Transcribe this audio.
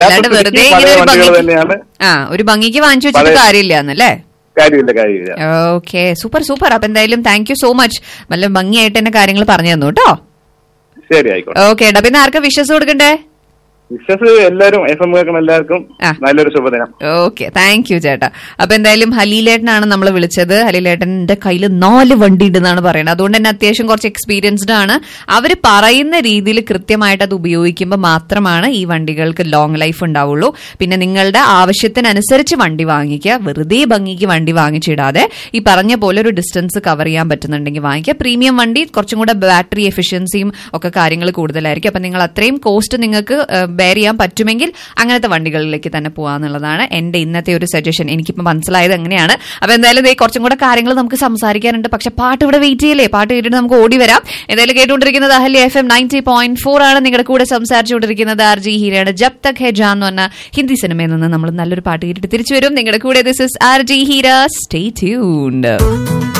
അല്ലാണ്ട് വെറുതെ ഇങ്ങനെ പഴയ ഒരു വണ്ടികൾ ഭംഗിക്ക് തന്നെയാണ് ആ ഒരു ഭംഗിക്ക് വാങ്ങിച്ചു വെച്ചിട്ട് പഴയ- കാര്യമില്ല എന്നല്ലേ കാര്യമില്ല കാര്യമില്ല ഓക്കെ സൂപ്പർ സൂപ്പർ അപ്പൊ എന്തായാലും താങ്ക് യു സോ മച്ച് നല്ല ഭംഗിയായിട്ട് തന്നെ കാര്യങ്ങൾ പറഞ്ഞു തന്നു കേട്ടോ ശരി ആയിക്കോട്ടെ ഓക്കെ ഏട്ടാ പിന്നെ ആർക്കാ വിശ്വസ് കൊടുക്കണ്ടേ വിശ്വസ് എല്ലാവരും എഫ് എം കേൾക്കുന്ന എല്ലാവർക്കും ആ. നല്ലൊരു ശുഭദിനം ഓക്കെ താങ്ക് യു ചേട്ടാ അപ്പൊ എന്തായാലും ഹലീലേട്ടനാണ് നമ്മൾ വിളിച്ചത് ഹലീലേട്ടന്റെ കയ്യിൽ നാല് വണ്ടി ഉണ്ടെന്നാണ് പറയുന്നത് അതുകൊണ്ട് തന്നെ അത്യാവശ്യം കുറച്ച് എക്സ്പീരിയൻസ്ഡ് ആണ് അവർ പറയുന്ന രീതിയിൽ കൃത്യമായിട്ട് അത് ഉപയോഗിക്കുമ്പോൾ മാത്രമാണ് ഈ വണ്ടികൾക്ക് ലോങ് ലൈഫ് ഉണ്ടാവുള്ളൂ പിന്നെ നിങ്ങളുടെ ആവശ്യത്തിനനുസരിച്ച് വണ്ടി വാങ്ങിക്കുക വെറുതെ ഭംഗിക്ക് വണ്ടി വാങ്ങിച്ചിടാതെ ഈ പറഞ്ഞ പോലെ ഒരു ഡിസ്റ്റൻസ് കവർ ചെയ്യാൻ പറ്റുന്നുണ്ടെങ്കിൽ വാങ്ങിക്കുക പ്രീമിയം വണ്ടി കുറച്ചും കൂടെ ബാറ്ററി എഫിഷ്യൻസിയും ഒക്കെ കാര്യങ്ങൾ കൂടുതലായിരിക്കും അപ്പൊ നിങ്ങൾ അത്രയും കോസ്റ്റ് നിങ്ങൾക്ക് ബെയർ ചെയ്യാൻ പറ്റുമെങ്കിൽ അങ്ങനത്തെ വണ്ടികളിലേക്ക് തന്നെ പോകാന്നുള്ളതാണ് എന്റെ ഇന്നത്തെ ഒരു സജഷൻ എനിക്കിപ്പോൾ മനസ്സിലായത് അങ്ങനെയാണ് അപ്പൊ എന്തായാലും ദേ കുറച്ചും കൂടെ കാര്യങ്ങൾ നമുക്ക് സംസാരിക്കാനുണ്ട് പക്ഷെ പാട്ട് ഇവിടെ വെയിറ്റ് ചെയ്യല്ലേ പാട്ട് കേട്ടിട്ട് നമുക്ക് ഓടി വരാം എന്തായാലും കേട്ടുകൊണ്ടിരിക്കുന്നത് Ahalya F M ninety point four ആണ് നിങ്ങളുടെ കൂടെ സംസാരിച്ചുകൊണ്ടിരിക്കുന്നത് ആർ ജി ഹീരയുടെ ജബ് തക് ഹെ ജാൻ എന്ന് പറഞ്ഞ ഹിന്ദി സിനിമയിൽ നിന്ന് നമ്മൾ നല്ലൊരു പാട്ട് കേട്ടിട്ട് തിരിച്ചു വരും നിങ്ങളുടെ കൂടെ this is R J Heera stay tuned